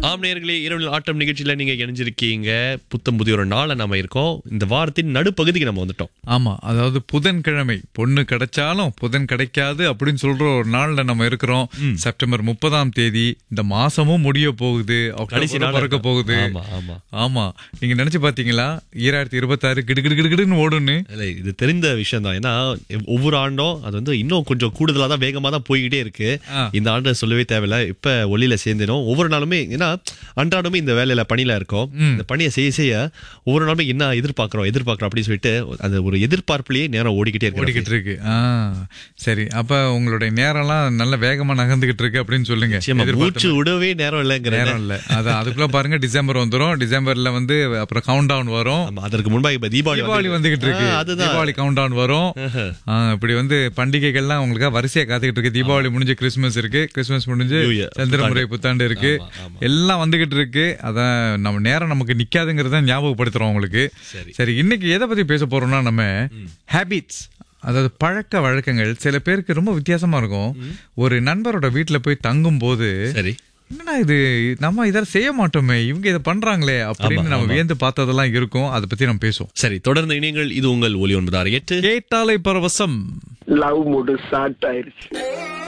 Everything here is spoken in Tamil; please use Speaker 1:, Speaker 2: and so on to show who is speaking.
Speaker 1: ஆம் நேயர்களே இரவு ஆட்டம் நிகழ்ச்சியில நீங்க இணைஞ்சிருக்கீங்க புத்தம் புதிய ஒரு நாளை நாம இருக்கோம் இந்த வாரத்தின் நடுப்பகுதிக்கு நம்ம வந்துட்டோம்
Speaker 2: ஆமா அதாவது புதன்கிழமை பொண்ணு கிடைச்சாலும் புதன் கிடைக்காது அப்படின்னு சொல்ற ஒரு நாள்ல நம்ம இருக்கிறோம் செப்டம்பர் முப்பதாம் தேதி இந்த மாசமும் முடிய போகுது
Speaker 1: கடைசி
Speaker 2: அக்டோபர்
Speaker 1: நாள்
Speaker 2: பிறக்க போகுது
Speaker 1: ஆமா ஆமா
Speaker 2: ஆமா நீங்க நினைச்சு பாத்தீங்களா ஈராயிரத்தி இருபத்தாறு கிடு கிடு கிடு கிடுன்னு ஓடுன்னு
Speaker 1: இல்ல இது தெரிந்த விஷயம் தான் ஏன்னா ஒவ்வொரு ஆண்டும் அது வந்து இன்னும் கொஞ்சம் கூடுதலா தான் வேகமா தான் போய்கிட்டே இருக்கு
Speaker 2: ஆ.
Speaker 1: இந்த ஆண்டு சொல்லவே தேவையில்ல இப்ப ஒளியில சேர்ந்திடும் ஒவ்வொரு நாளுமே ஏன்னா அன்றாடமே இந்த வேலையில பணியில இருக்கோம் இந்த பணியை செய்ய செய்ய ஒவ்வொரு நாளுமே என்ன எதிர்பார்க்கிறோம் எதிர்பார்க்கிறோம் அப்படின்னு சொல்லிட்டு அந்த ஒரு எதிர்பார்ப்புலயே நேரம் ஓடிக்கிட்டே இருக்கு
Speaker 2: ஓடிக்கிட்டு இருக்கு ஆ சரி அப்ப உங்களுடைய நேரம்லாம் நல்ல வேகமா நகர்ந்துகிட்டு இருக்கு அப்படின்னு சொல்லுங்க
Speaker 1: நிச்சயமா
Speaker 2: எதிர்பார்த்த
Speaker 1: மூச்சு விடவே நேரம் இல்லைங்கிற
Speaker 2: நேரம் இல்ல அது அதுக்குள்ள பாருங்க டிசம்பர் வந்துரும் டிசம்பர்ல வந்து அப்புறம் கவுண்ட் டவுன் வரும்
Speaker 1: ஆமா, அதற்கு முன்பாக இப்ப தீபாவளி
Speaker 2: தீபாவளி
Speaker 1: வந்து-
Speaker 2: வந்துகிட்டு இருக்கு
Speaker 1: ஆ, அதுதான்
Speaker 2: தீபாவளி கவுண்ட் டவுன் வரும் ஆ, இப்படி வந்து பண்டிகைகள்லாம் உங்களுக்கு வரிசையா காத்துக்கிட்டு இருக்கு தீபாவளி முடிஞ்சு கிறிஸ்மஸ் இருக்கு கிறிஸ்மஸ் முடிஞ்சு
Speaker 1: New Year,
Speaker 2: சந்திரமுறை புத்தாண்டு இருக்கு
Speaker 1: ஆமா,
Speaker 2: எல்லாம் வந்துகிட்டு இருக்கு அதான் நம்ம நேரம் நமக்கு நிக்காதுங்கிறத ஞாபகப்படுத்துறோம் உங்களுக்கு
Speaker 1: சரி.
Speaker 2: சரி இன்னைக்கு எதை பத்தி பேச போறோம்னா நம்ம ஹேபிட்ஸ் அதாவது பழக்க வழக்கங்கள் சில பேருக்கு ரொம்ப வித்தியாசமா இருக்கும் ஒரு நண்பரோட வீட்டுல போய் தங்கும் போது
Speaker 1: சரி
Speaker 2: என்னடா இது நம்ம இதை செய்ய மாட்டோமே இவங்க இதை பண்றாங்களே அப்படின்னு நம்ம வியந்து பார்த்ததெல்லாம் இருக்கும் அதை பத்தி நம்ம பேசுவோம்
Speaker 1: சரி தொடர்ந்து இணையங்கள் இது உங்கள் ஒலி ஒன்பது ஆறு எட்டு
Speaker 2: கேட்டாலை பரவசம்
Speaker 3: லவ் மூடு ஸ்டார்ட் ஆயிருச்சு